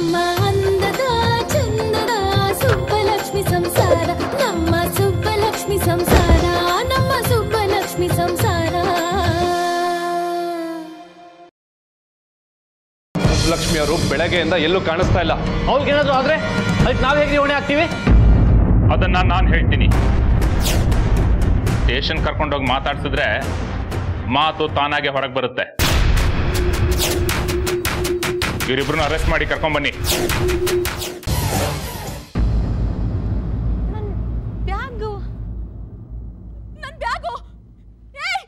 ನಮ್ಮ ಅಂದದ ಚಂದದ ಸುಬ್ಬಲಕ್ಷ್ಮಿ ಸಂಸಾರ ನಮ್ಮ ಸುಬ್ಬಲಕ್ಷ್ಮಿ ಸಂಸಾರ ನಮ್ಮ ಸುಬ್ಬಲಕ್ಷ್ಮಿ ಸಂಸಾರ ಲಕ್ಷ್ಮಿ ಅವರು ಬೆಳಗ್ಗೆಯಿಂದ ಎಲ್ಲೂ ಕಾಣಿಸ್ತಾ ಇಲ್ಲ ಅವ್ರಿಗೇನಾದ್ರೂ ಆದ್ರೆ ಅದಕ್ಕೆ ನಾವ್ ಹೇಗೆ ಹೊಣೆ ಆಗ್ತೀವಿ ಅದನ್ನ ನಾನು ಹೇಳ್ತೀನಿ ಸ್ಟೇಷನ್ ಕರ್ಕೊಂಡೋಗಿ ಮಾತಾಡ್ಸಿದ್ರೆ ಮಾತು ತಾನಾಗೆ ಹೊರಗೆ ಬರುತ್ತೆ ಇವರಿಬ್ರನ್ನ ಅರೆಸ್ಟ್ ಮಾಡಿ ಕರ್ಕೊಂಬನ್ನಿ ಬ್ಯಾಗು ನನ್ನ ಬ್ಯಾಗು ಏಯ್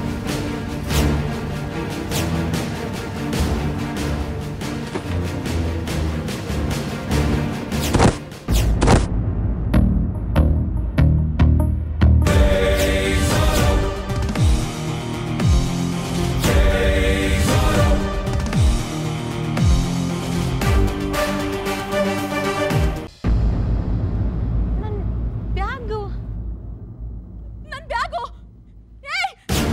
ನನ್ನ ಬ್ಯಾಗು ನನ್ನ ಬ್ಯಾಗು ಏಯ್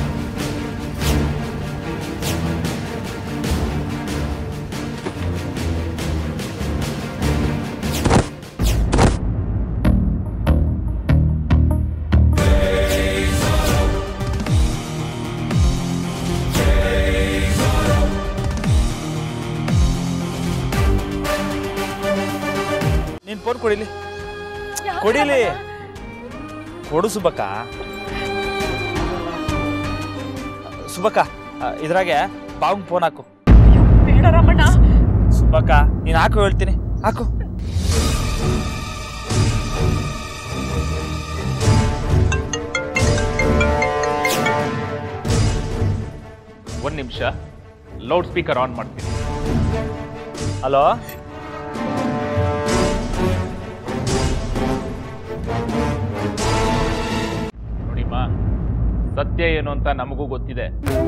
ನೀನ್ ಫೋನ್ ಕೊಡಿಲಿ ಕೊಡಿಲಿ ಕೊಡು ಸುಬಕ್ಕ ಸುಬಕ್ಕ ಇದ್ರಾಗೆ ಬಾವಂಗ್ ಫೋನ್ ಹಾಕು ಬೇಡ ರಮಣ್ಣ ಸುಬಕ್ಕ ನೀನ್ ಹಾಕು ಹೇಳ್ತೀನಿ ಹಾಕು ಒಂದು ನಿಮಿಷ ಲೌಡ್ ಸ್ಪೀಕರ್ ಆನ್ ಮಾಡ್ತೀನಿ ಹಲೋ ನೋಡಿಮ್ಮ ಸತ್ಯ ಏನು ಅಂತ ನಮಗೂ ಗೊತ್ತಿದೆ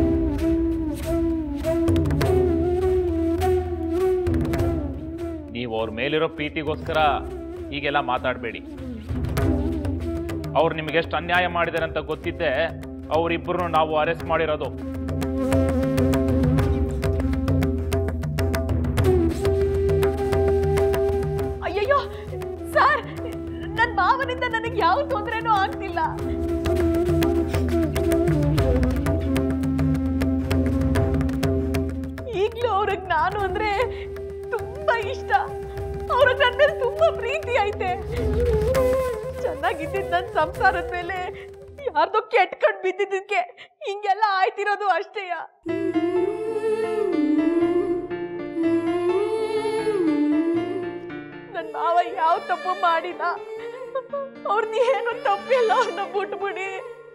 ನೀವು ಅವ್ರ ಮೇಲಿರೋ ಪ್ರೀತಿಗೋಸ್ಕರ ಹೀಗೆಲ್ಲ ಮಾತಾಡಬೇಡಿ ಅವ್ರು ನಿಮಗೆ ಎಷ್ಟು ಅನ್ಯಾಯ ಮಾಡಿದಾರೆ ಅಂತ ಗೊತ್ತಿದ್ದೆ ಅವರಿಬ್ಬರನ್ನು ನಾವು ಅರೆಸ್ಟ್ ಮಾಡಿರೋದು ಅಯ್ಯಯ್ಯೋ ಸರ್ ನನ್ನ ಮಾವನಿಂದ ನನಗೆ ಯಾವ ತೊಂದರೆನೂ ಆಗ್ತಿಲ್ಲ ಈಗಲೂ ಅವ್ರಿಗೆ ನಾನು ಅಂದ್ರೆ ತುಂಬಾ ಇಷ್ಟ ಅವ್ರಿಗೆ ನನ್ನ ಮೇಲೆ ತುಂಬಾ ಪ್ರೀತಿ ಐತೆ ಚೆನ್ನಾಗಿದ್ದಿದ್ದು ನನ್ನ ಸಂಸಾರದ ಮೇಲೆ ಯಾರ್ದೋ ಕೆಟ್ಕೊಂಡು ಬಿದ್ದಿದ್ದಕ್ಕೆ ಹಿಂಗೆಲ್ಲ ಆಯ್ತಿರೋದು ಅಷ್ಟೇಯ ನನ್ನ ಮಾವ ಯಾವ ತಪ್ಪು ಮಾಡಿಲ್ಲ ಅವ್ರನ್ನ ಏನು ತಪ್ಪಿಲ್ಲ ಅವ್ರನ್ನ ಬಿಟ್ಬಿಡಿ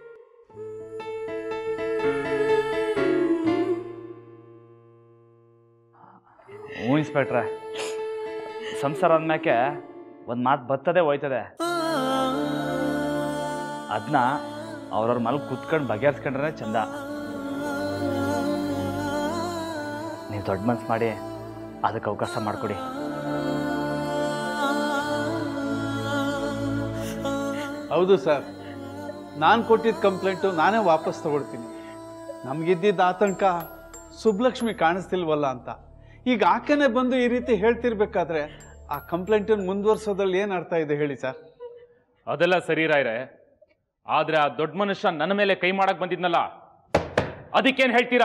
ಹ್ಞೂ ಇನ್ಸ್ಪೆಕ್ಟ್ರೆ ಸಂಸಾರ ಅಂದ್ಮ್ಯಾಕೆ ಒಂದು ಮಾತು ಬರ್ತದೆ ಹೋಯ್ತದೆ ಅದನ್ನ ಅವ್ರವ್ರ ಮಲ್ ಕುತ್ಕೊಂಡು ಬಗೆಹರಿಸ್ಕೊಂಡ್ರೆ ಚಂದ ನೀವು ದೊಡ್ಡ ಮನ್ಸು ಮಾಡಿ ಅದಕ್ಕೆ ಅವಕಾಶ ಮಾಡಿಕೊಡಿ ಹೌದು ಸರ್ ನಾನು ಕೊಟ್ಟಿದ್ದ ಕಂಪ್ಲೇಂಟು ನಾನೇ ವಾಪಸ್ ತಗೊಳ್ತೀನಿ ನಮಗಿದ್ದಿದ್ದ ಆತಂಕ ಸುಬ್ಲಕ್ಷ್ಮಿ ಕಾಣಿಸ್ತಿಲ್ವಲ್ಲ ಅಂತ ಈಗ ಆಕೆನೆ ಬಂದು ಈ ರೀತಿ ಹೇಳ್ತಿರ್ಬೇಕಾದ್ರೆ ಆ ಕಂಪ್ಲೇಂಟನ್ನು ಮುಂದುವರ್ಸೋದ್ರಲ್ಲಿ ಏನು ಅರ್ಥ ಇದೆ ಹೇಳಿ ಸರ್ ಅದೆಲ್ಲ ಸರಿ ರಾಯ್ರೆ ಆದ್ರೆ ಆ ದೊಡ್ಡ ಮನುಷ್ಯ ನನ್ನ ಮೇಲೆ ಕೈ ಮಾಡಕ್ ಬಂದಿದ್ನಲ್ಲ ಅದಕ್ಕೇನ್ ಹೇಳ್ತೀರಾ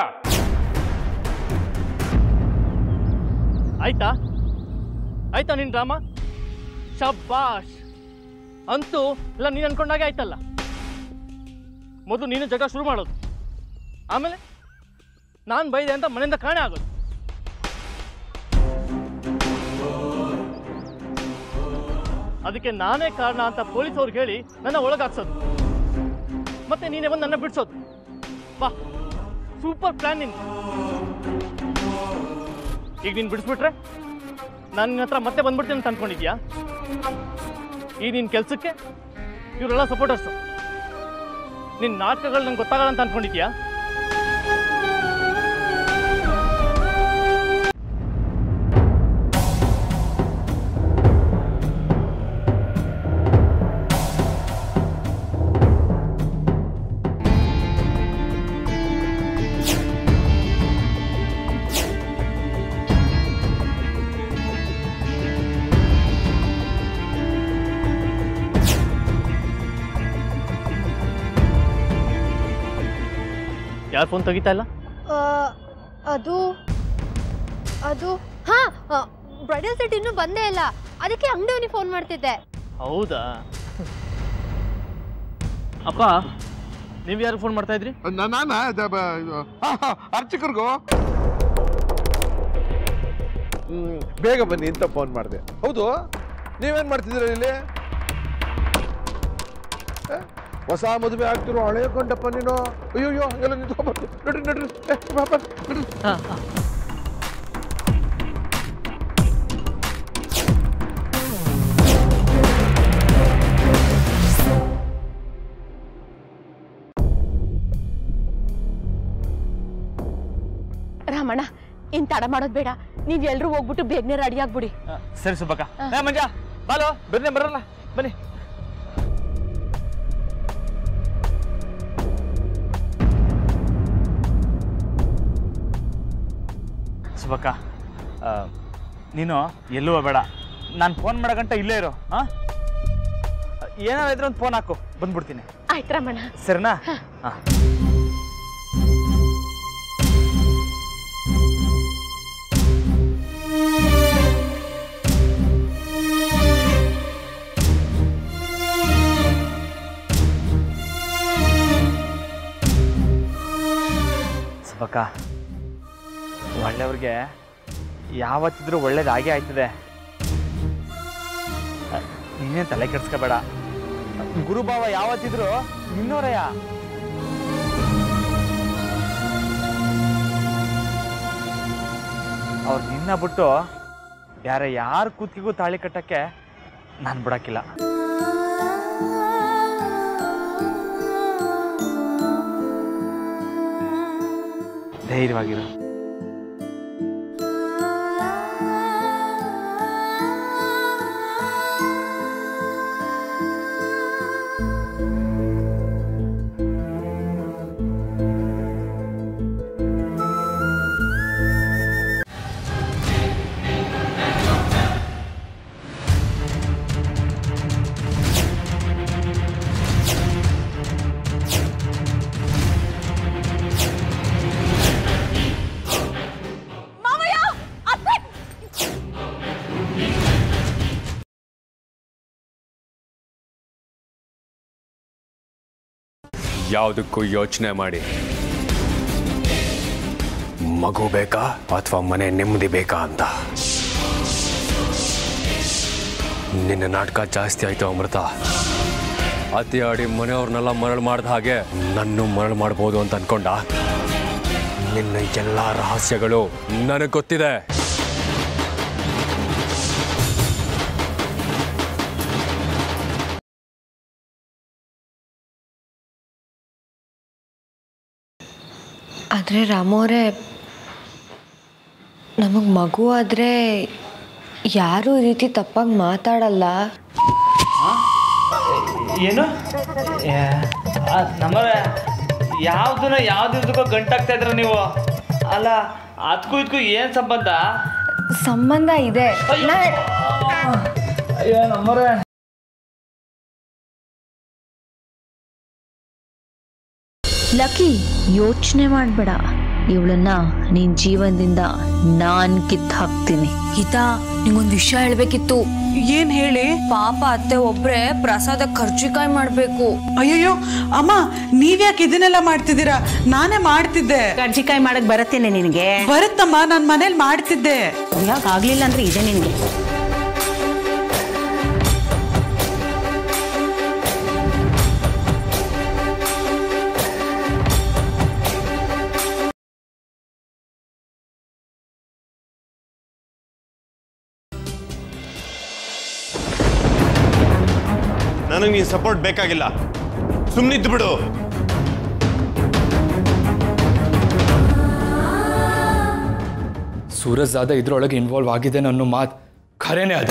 ಆಯ್ತಾ ಆಯ್ತಾ ನಿನ್ ಡ್ರಾಮ ಶಬ್ಬಾಷ್ ಅಂತೂ ಎಲ್ಲ ನೀನು ಅನ್ಕೊಂಡಾಗೆ ಆಯ್ತಲ್ಲ ಮೊದಲು ನೀನು ಜಗಳ ಶುರು ಮಾಡೋದು ಆಮೇಲೆ ನಾನು ಬೈದೆ ಅಂತ ಮನೆಯಿಂದ ಕಾಣೆ ಆಗೋದು ಅದಕ್ಕೆ ನಾನೇ ಕಾರಣ ಅಂತ ಪೊಲೀಸ್ ಅವ್ರಿಗೆ ಹೇಳಿ ನನ್ನ ಒಳಗಾಕ್ಸೋದು ಮತ್ತೆ ನೀನೇ ಬಂದು ನನ್ನ ಬಿಡಿಸೋದು ಬಾ ಸೂಪರ್ ಪ್ಲಾನ್ ನಿನ್ ಈಗ ನೀನು ಬಿಡಿಸ್ಬಿಟ್ರೆ ನಾನು ನಿನ್ನ ಹತ್ರ ಮತ್ತೆ ಬಂದ್ಬಿಡ್ತೀನಿ ಅಂತ ಅನ್ಕೊಂಡಿದ್ಯಾ ಈ ನಿನ್ನ ಕೆಲಸಕ್ಕೆ ಇವರೆಲ್ಲ ಸಪೋರ್ಟರ್ಸು ನಿನ್ನ ನಾಟಕಗಳು ನಂಗೆ ಗೊತ್ತಾಗಲ್ಲ ಅಂತ ಅನ್ಕೊಂಡಿದ್ಯಾ ಯಾರು ಫೋನ್ ತೆಗಿತಾ ಇಲ್ಲ ಆ, ಅದು ಅದು ಹಾ ಬ್ರೈಡಲ್ ಸೆಟ್ ಇನ್ನೂ ಬಂದೇ ಇಲ್ಲ ಅದಕ್ಕೆ ಅಂಗಡಿಯವನಿಗೆ ಫೋನ್ ಮಾಡ್ತಿದ್ದೆ ಹೌದಾ ಅಪ್ಪ ನೀವು ಯಾರು ಫೋನ್ ಮಾಡ್ತಾ ಇದ್ರಿ ನಾನು ಅರ್ಚಕರಿಗೂ ಹ್ಮ್, ಬೇಗ ಬನ್ನಿ ಅಂತ ಫೋನ್ ಮಾಡಿದೆ ಹೌದು ನೀವೇನ್ ಮಾಡ್ತಿದ್ದೀರ ಇಲ್ಲಿ ಏ, ಹೊಸ ಮದುವೆ ಆಗ್ತಿರೋ ಹಳೆ ಕೊಂಡಪ್ಪ ನೀನು ಅಯ್ಯೋ ಅಯ್ಯೋ ಎಲ್ಲ ನಿಂತ್ಕೊಂಡ್ಬರ್ತು ನಡ್ರಿ ನಡ್ರಿ ಏ, ಬಾ, ಬಾ, ನಡ್ರಿ ರಾಮಣ್ಣ ಇನ್ ತಡ ಮಾಡೋದ್ ಬೇಡ ನೀವ್ ಎಲ್ರು ಹೋಗ್ಬಿಟ್ಟು ಬೇಗನೆ ರೆಡಿ ಆಗ್ಬಿಡಿ ಸರಿ ಸುಬ್ಬಕ್ಕ ಏ ಮಂಜ ಬಾಲು ಬರ್ನೇ ಬರಲ್ಲ ಬನ್ನಿ ಸುಬ್ಬಕ್ಕ ಆ, ನೀನು ಎಲ್ಲೂ ಹೋಗ್ಬೇಡ ನಾನು ಫೋನ್ ಮಾಡೋ ಗಂಟ ಇಲ್ಲೇ ಇರು ಹಾಂ ಏನಾದ್ರು ಒಂದು ಫೋನ್ ಹಾಕು ಬಂದ್ಬಿಡ್ತೀನಿ ಆಯ್ತು ರಾಮಣ್ಣ ಸರಿನಾ ಹಾಂ ಸುಬ್ಬಕ್ಕ ಒಳ್ಳೆಯವ್ರಿಗೆ ಯಾವತ್ತಿದ್ರೂ ಒಳ್ಳೇದಾಗೇ ಆಯ್ತದೆ ಅ, ನೀನೇನ್ ತಲೆ ಕೆಡ್ಸ್ಕೋಬೇಡ ಗುರುಭಾವ ಯಾವತ್ತಿದ್ರು ನಿನ್ನೋರಯ್ಯ ಅವ್ರು ನಿನ್ನ ಬಿಟ್ಟು ಬೇರೆ ಯಾರ ಕೂತಿಗೂ ತಾಳಿ ಕಟ್ಟಕ್ಕೆ ನಾನು ಬಿಡಕ್ಕಿಲ್ಲ ಧೈರ್ಯವಾಗಿರು ಯಾವುದಕ್ಕೂ ಯೋಚನೆ ಮಾಡಿ ಮಗು ಬೇಕಾ ಅಥವಾ ಮನೆ ನೆಮ್ಮದಿ ಬೇಕಾ ಅಂತ ನಿನ್ನ ನಾಟಕ ಜಾಸ್ತಿ ಆಯ್ತು ಅಮೃತ ಅತಿ ಆಡಿ ಮನೆಯವ್ರನ್ನೆಲ್ಲ ಮರಳು ಮಾಡಿದ ಹಾಗೆ ನನ್ನೂ ಮರಳು ಮಾಡ್ಬೋದು ಅಂತ ಅನ್ಕೊಂಡ ನಿನ್ನ ಎಲ್ಲ ರಹಸ್ಯಗಳು ನನಗೆ ಗೊತ್ತಿದೆ ಆದರೆ ರಾಮು ಅವರೇ ನಮಗೆ ಮಗು ಆದರೆ ಯಾರೂ ಈ ರೀತಿ ತಪ್ಪಾಗಿ ಮಾತಾಡಲ್ಲ ಏನು ನಮ್ಮ ಯಾವ್ದನ್ನ ಯಾವ್ದಿದ್ದಕ್ಕೋ ಗಂಟಾಗ್ತಾ ಇದ್ರ ನೀವು ಅಲ್ಲ ಅದಕ್ಕೂ ಇದಕ್ಕೂ ಏನು ಸಂಬಂಧ ಸಂಬಂಧ ಇದೆ ನಾ- ಅಯ್ಯೋ ನಮ್ಮರೇ ಲಕ್ಕಿ ಯೋಚನೆ ಮಾಡಬೇಡ ಇವಳನ್ನ ನಿನ್ ಜೀವನದಿಂದ ನಾನ್ ಕಿತ್ ಹಾಕ್ತೀನಿ ಗೀತಾ ನಿಂಗೊಂದು ವಿಷಯ ಹೇಳ್ಬೇಕಿತ್ತು ಏನ್ ಹೇಳಿ ಪಾಪ ಅತ್ತೆ ಒಬ್ರೆ ಪ್ರಸಾದ ಖರ್ಚಿಕಾಯಿ ಮಾಡ್ಬೇಕು ಅಯ್ಯಯ್ಯೋ ಅಮ್ಮ ನೀವ್ಯಾಕೆ ಇದನ್ನೆಲ್ಲ ಮಾಡ್ತಿದ್ದೀರಾ ನಾನೇ ಮಾಡ್ತಿದ್ದೆ ಕರ್ಜಿಕಾಯಿ ಮಾಡಕ್ ಬರತ್ತೇನೆ ನಿನಗೆ ಬರುತ್ತಮ್ಮ ನಾನ್ ಮನೇಲಿ ಮಾಡ್ತಿದ್ದೆ ಯಾಕೆ ಆಗ್ಲಿಲ್ಲ ಅಂದ್ರೆ ಇದೆ ನಿನಗೆ ನನಗೆ ನೀನು ಸಪೋರ್ಟ್ ಬೇಕಾಗಿಲ್ಲ ಸುಮ್ಮನಿದ್ದು ಬಿಡು ಸೂರಜ್ ದಾದ ಇದ್ರೊಳಗೆ ಇನ್ವಾಲ್ವ್ ಆಗಿದೆ ಅನ್ನೋ ಮಾತು ಖರೇನೆ ಅದ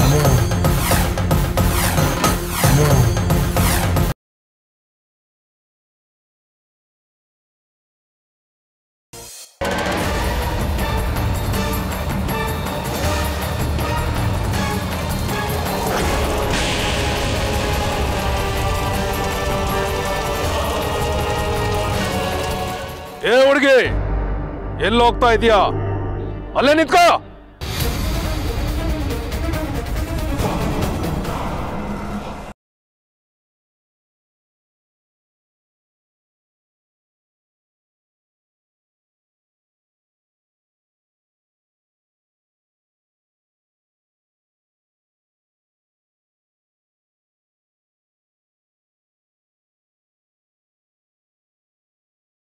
ಏ ಹುಡುಗಿ ಎಲ್ಲಿ ಹೋಗ್ತಾ ಇದೀಯಾ ಅಲ್ಲೇ ನಿಂತ್ಕೋ